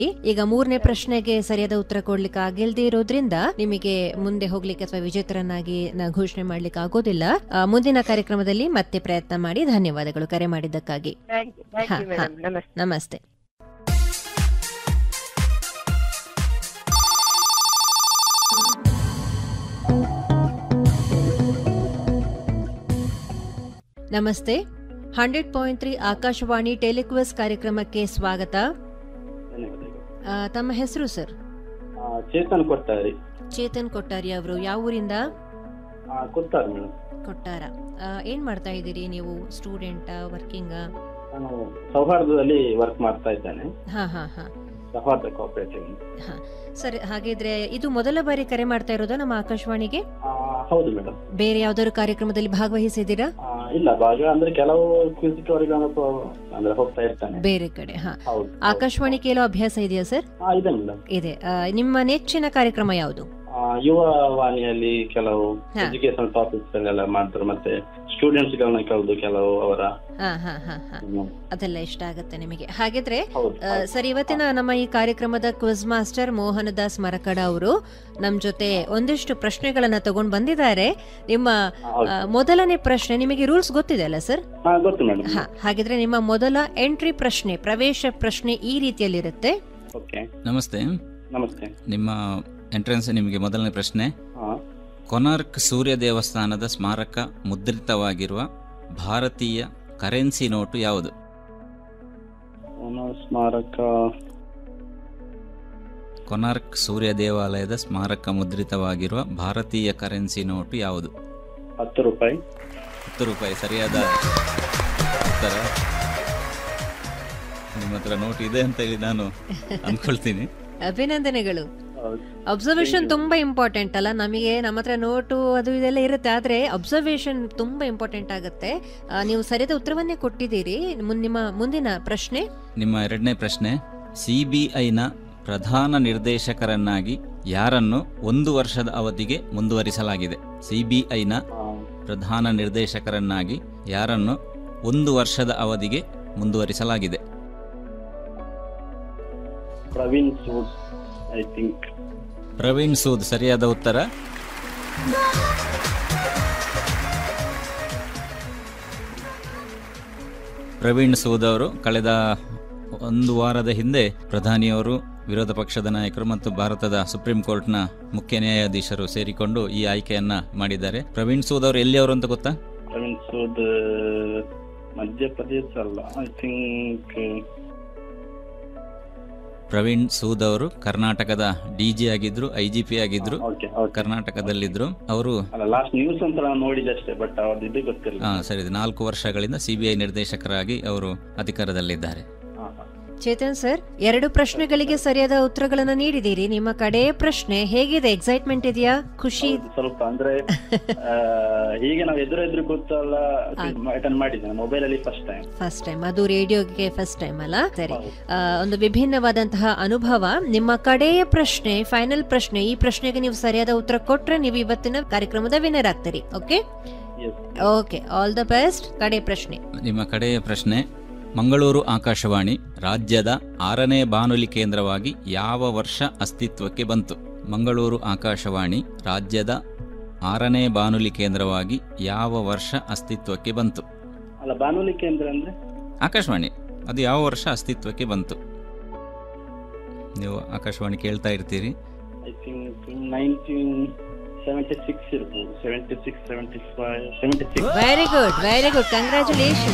ಈಗ ಮೂರನೇ ಪ್ರಶ್ನೆಗೆ ಸರಿಯಾದ ಉತ್ತರ ಕೊಡ್ಲಿಕ್ಕೆ ಆಗಿಲ್ದೇ ಇರೋದ್ರಿಂದ ನಿಮಗೆ ಮುಂದೆ ಹೋಗ್ಲಿಕ್ಕೆ ಅಥವಾ ವಿಜೇತರನ್ನಾಗಿ ನಾ ಘೋಷಣೆ ಮಾಡ್ಲಿಕ್ಕೆ ಆಗೋದಿಲ್ಲ ಆ, ಮುಂದಿನ ಕಾರ್ಯಕ್ರಮದಲ್ಲಿ ಮತ್ತೆ ಪ್ರಯತ್ನ ಮಾಡಿ ಧನ್ಯವಾದಗಳು ಕರೆ ಮಾಡಿದ್ದಕ್ಕಾಗಿ ಥ್ಯಾಂಕ್ ಯು ಥ್ಯಾಂಕ್ ಹಾ, ಯು ಮೇಡಮ್ ನಮಸ್ತೆ ನಮಸ್ತೆ ನಮಸ್ತೆ hundred point three Akashvani telequiz ಕಾರ್ಯಕ್ರಮಕ್ಕೆ ಸ್ವಾಗತ ಧನ್ಯವಾದಗಳು ಆ, ತಮ್ಮ ಹೆಸರು ಸರ್ ಆ, ಚೇತನ್ ಕೊಟ್ಟಾರಿ ಚೇತನ್ ಕೊಟ್ಟಾರಿ ಅವರು ಯಾವ ಊರಿಂದ ಆ, ಕೊಟ್ಟಾರಿ ಮೇಡಮ್ ಕೊಟ್ಟಾರ ಆ, ಏನ್ ಮಾಡ್ತಾ ಇದ್ದೀರಿ ನೀವು ಸ್ಟೂಡೆಂಟಾ ವರ್ಕಿಂಗ ನಾನು ಸೌಹಾರ್ದದಲ್ಲಿ ವರ್ಕ್ ಮಾಡ್ತಾ ಇದ್ದೇನೆ ಹಾ ಹಾ ಹಾ ಸೌಹಾರ್ದ ಕೋಆಪರೇಟಿವ್ ಸರಿ ಹಾಗಿದ್ರೆ ಇದು ಮೊದಲ ಬಾರಿ ಕರೆ ಮಾಡ್ತಾ ಇರೋದಾ ನಮ್ಮ ಆಕಾಶವಾಣಿಗೆ ಹೌದು ಮೇಡಮ್ ಬೇರೆ ಯಾವ್ದಾದ್ರು ಕಾರ್ಯಕ್ರಮದಲ್ಲಿ ಭಾಗವಹಿಸಿದ್ದೀರಾ ಇಲ್ಲ ಭಾಗ ಅಂದ್ರೆ ಕೆಲವು ಕ್ವಿಸಿಕ್ ಅವರಿಗೆ ಅಂದ್ರೆ ಹೋಗ್ತಾ ಇರ್ತಾನೆ ಬೇರೆ ಕಡೆ ಹಾ ಹೌದು ಆಕಾಶವಾಣಿ ಕೇಳೋ ಅಭ್ಯಾಸ ಇದೆಯಾ ಸರ್ ಹಾ ಇದೆ ಮೇಡಮ್ ಇದೆ ಆ, ನಿಮ್ಮ ನೆಚ್ಚಿನ ಕಾರ್ಯಕ್ರಮ ಯಾವುದು ಯುವ ವಾಣಿಯಲ್ಲಿ ಕೆಲವು ಹಾ. ಎಜುಕೇಶನ್ ಟಾಪಿಕ್ಸ್ ಎಲ್ಲ ಮಾಡ್ತಾರೆ ಮತ್ತೆ ಸ್ಟೂಡೆಂಟ್ಸ್ ಗಳನ್ನ ಕೇಳುದು ಕೆಲವು ಅವರ ಹಾ ಹಾ ಹಾ ಹಾ ಹ್ಮ್, ಅದೆಲ್ಲ ಇಷ್ಟ ಆಗತ್ತೆ ನಿಮಗೆ ಹಾಗಿದ್ರೆ ಹೌದು ಆ, ಸರಿ ಇವತ್ತಿನ ನಮ್ಮ ಈ ಕಾರ್ಯಕ್ರಮದ ಕ್ವಿಜ್ ಮಾಸ್ಟರ್ ಮೋಹನ ದಾಸ್ ಮರಕಡ ಅವರು ನಮ್ ಜೊತೆ ಒಂದಿಷ್ಟು ಪ್ರಶ್ನೆಗಳನ್ನ ತಗೊಂಡ್ ಬಂದಿದ್ದಾರೆ ನಿಮ್ಮ ಹೌದು. ಆ, ಮೊದಲನೇ ಪ್ರಶ್ನೆ ನಿಮಗೆ ರೂಲ್ಸ್ ಗೊತ್ತಿದೆ ಅಲ್ಲ ಸರ್ ಹಾ ಗೊತ್ತು ಮೇಡಮ್ ಹಾ ಹಾಗಿದ್ರೆ ನಿಮ್ಮ ಮೊದಲ ಎಂಟ್ರಿ ಪ್ರಶ್ನೆ ಪ್ರವೇಶ ಪ್ರಶ್ನೆ ಈ ರೀತಿಯಲ್ಲಿರುತ್ತೆ ಓಕೆ ನಮಸ್ತೆ ನಮಸ್ತೆ ನಿಮ್ಮ ಎಂಟ್ರೆನ್ಸ್ ನಿಮಗೆ ಮೊದಲನೇ ಪ್ರಶ್ನೆ ಹಾ ಕೊನಾರ್ಕ್ ಸೂರ್ಯ ದೇವಸ್ಥಾನದ ಸ್ಮಾರಕ ಮುದ್ರಿತವಾಗಿರುವ ಭಾರತೀಯ ಕರೆನ್ಸಿ ನೋಟು ಯಾವುದು ಅವನ ಸ್ಮಾರಕ ಕೊನಾರ್ಕ್ ಸೂರ್ಯ ದೇವಾಲಯದ ಸ್ಮಾರಕ ಮುದ್ರಿತವಾಗಿರುವ ಭಾರತೀಯ ಕರೆನ್ಸಿ ನೋಟು ಯಾವುದು ಹತ್ತು ರೂಪಾಯಿ ಹತ್ತು ರೂಪಾಯಿ ಸರಿಯಾದ ಉತ್ತರ ನಿಮ್ಮ ಹತ್ರ ನೋಟ್ ಇದೆ ಅಂತ ಹೇಳಿ ನಾನು ಅಂದ್ಕೊಳ್ತೀನಿ ಅಭಿನಂದನೆಗಳು ಹೌದು ಅಬ್ಸರ್ವೇಷನ್ ತುಂಬಾ ಇಂಪಾರ್ಟೆಂಟ್ ಅಲ್ಲ ನಮಗೆ ನಮ್ಮ ಹತ್ರ ನೋಟು ಅದು ಇದೆಲ್ಲ ಇರುತ್ತೆ ಆದ್ರೆ ಅಬ್ಸರ್ವೇಷನ್ ತುಂಬಾ ಇಂಪಾರ್ಟೆಂಟ್ ಆಗುತ್ತೆ ಆ, ನೀವು ಸರಿಯಾದ ಉತ್ತರವನ್ನೇ ಕೊಟ್ಟಿದ್ದೀರಿ ಮುನ್- ನಿಮ್ಮ ಮುಂದಿನ ಪ್ರಶ್ನೆ ನಿಮ್ಮ ಎರಡನೇ ಪ್ರಶ್ನೆ ಸಿಬಿಐನ ಪ್ರಧಾನ ನಿರ್ದೇಶಕರನ್ನಾಗಿ ಯಾರನ್ನು ಒಂದು ವರ್ಷದ ಅವಧಿಗೆ ಮುಂದುವರಿಸಲಾಗಿದೆ ಸಿಬಿಐನ ಹಾ ಪ್ರಧಾನ ನಿರ್ದೇಶಕರನ್ನಾಗಿ ಯಾರನ್ನು ಒಂದು ವರ್ಷದ ಅವಧಿಗೆ ಮುಂದುವರಿಸಲಾಗಿದೆ ಪ್ರವೀಣ್ ಸೂಡ್ ಐ ಥಿಂಕ್ ಪ್ರವೀಣ್ ಸೂದ್ ಸರಿಯಾದ ಉತ್ತರ ಪ್ರವೀಣ್ ಸೂದ್ ಅವರು ಕಳೆದ ಒಂದು ವಾರದ ಹಿಂದೆ ಪ್ರಧಾನಿಯವರು ವಿರೋಧ ಪಕ್ಷದ ನಾಯಕರು ಮತ್ತು ಭಾರತದ ಸುಪ್ರೀಂ ಕೋರ್ಟ್ನ ಮುಖ್ಯ ನ್ಯಾಯಾಧೀಶರು ಸೇರಿಕೊಂಡು ಈ ಆಯ್ಕೆಯನ್ನ ಮಾಡಿದ್ದಾರೆ ಪ್ರವೀಣ್ ಸೂದ್ ಅವರು ಎಲ್ಲಿಯವರು ಅಂತ ಗೊತ್ತಾ ಪ್ರವೀಣ್ ಸೂದ್ ಮಧ್ಯಪ್ರದೇಶ ಅಲ್ಲ ಐ ಥಿಂಕ್ ಪ್ರವೀಣ್ ಸೂದ್ ಅವರು ಕರ್ನಾಟಕದ ಡಿಜಿ ಆಗಿದ್ರು ಐಜಿಪಿ ಆಗಿದ್ರು ಓಕೆ ಓಕೆ ಕರ್ನಾಟಕದಲ್ಲಿದ್ರು ಅವರು ಅಲ್ಲ ಲಾಸ್ಟ್ ನ್ಯೂಸ್ ಅಂತ ನಾನು ನೋಡಿದಷ್ಟೇ ಬಟ್ ಅವ್ರದ್ದು ಇದು ಗೊತ್ತಿಲ್ಲ ಆ, ಸರಿ ಇದು ನಾಲ್ಕು ವರ್ಷಗಳಿಂದ ಸಿಬಿಐ ನಿರ್ದೇಶಕರಾಗಿ ಅವರು ಅಧಿಕಾರದಲ್ಲಿದ್ದಾರೆ ಹಾ, ಹಾ. ಚೇತನ್ ಸರ್ ಎರಡು ಪ್ರಶ್ನೆಗಳಿಗೆ ಸರಿಯಾದ ಉತ್ತರಗಳನ್ನು ನೀಡಿದ್ದೀರಿ ನಿಮ್ಮ ಕಡೆಯ ಪ್ರಶ್ನೆ ಹೇಗಿದೆ ಎಕ್ಸೈಟ್ಮೆಂಟ್ ಇದೆಯಾ ಖುಷಿ ಹೌದು, ಸ್ವಲ್ಪ ಅಂದ್ರೆ ಆ, ಹೀಗೆ ನಾವು ಎದುರು ಎದುರು ಕೂತಲ್ಲ ಅಟೆಂಡ್ ಮಾಡಿದ್ದೇನೆ ಮೊಬೈಲ್ ಅಲ್ಲಿ ಫಸ್ಟ್ ಟೈಮ್ ಫಸ್ಟ್ ಟೈಮ್ ಅದು ರೇಡಿಯೋಗೆ ಫಸ್ಟ್ ಟೈಮ್ ಅಲ್ಲ ಸರಿ ಆ, ಒಂದು ವಿಭಿನ್ನವಾದಂತಹ ಅನುಭವ ನಿಮ್ಮ ಕಡೆಯ ಪ್ರಶ್ನೆ ಫೈನಲ್ ಪ್ರಶ್ನೆ ಈ ಪ್ರಶ್ನೆಗೆ ನೀವು ಸರಿಯಾದ ಉತ್ತರ ಕೊಟ್ರೆ ನೀವು ಇವತ್ತಿನ ಕಾರ್ಯಕ್ರಮದ ವಿನ್ನರ್ ಆಗ್ತೀರಿ okay yes okay all the best ಕಡೆ ಪ್ರಶ್ನೆ ನಿಮ್ಮ ಕಡೆಯ ಪ್ರಶ್ನೆ ಮಂಗಳೂರು ಆಕಾಶವಾಣಿ ರಾಜ್ಯದ ಆರನೇ ಬಾನುಲಿ ಕೇಂದ್ರವಾಗಿ ಯಾವ ವರ್ಷ ಅಸ್ತಿತ್ವಕ್ಕೆ ಬಂತು ಮಂಗಳೂರು ಆಕಾಶವಾಣಿ ರಾಜ್ಯದ ಆರನೇ ಬಾನುಲಿ ಕೇಂದ್ರವಾಗಿ ಯಾವ ವರ್ಷ ಅಸ್ತಿತ್ವಕ್ಕೆ ಬಂತು ಅಲ್ಲ ಬಾನುಲಿ ಕೇಂದ್ರ ಅಂದ್ರೆ ಆಕಾಶವಾಣಿ ಅದು ಯಾವ ವರ್ಷ ಅಸ್ತಿತ್ವಕ್ಕೆ ಬಂತು ನೀವು ಆಕಾಶವಾಣಿ ಕೇಳ್ತಾ ಇರ್ತೀರಿ I think nineteen seventy six ಇರ್ಬೋದು seventy six seventy five seventy six very good very good congratulation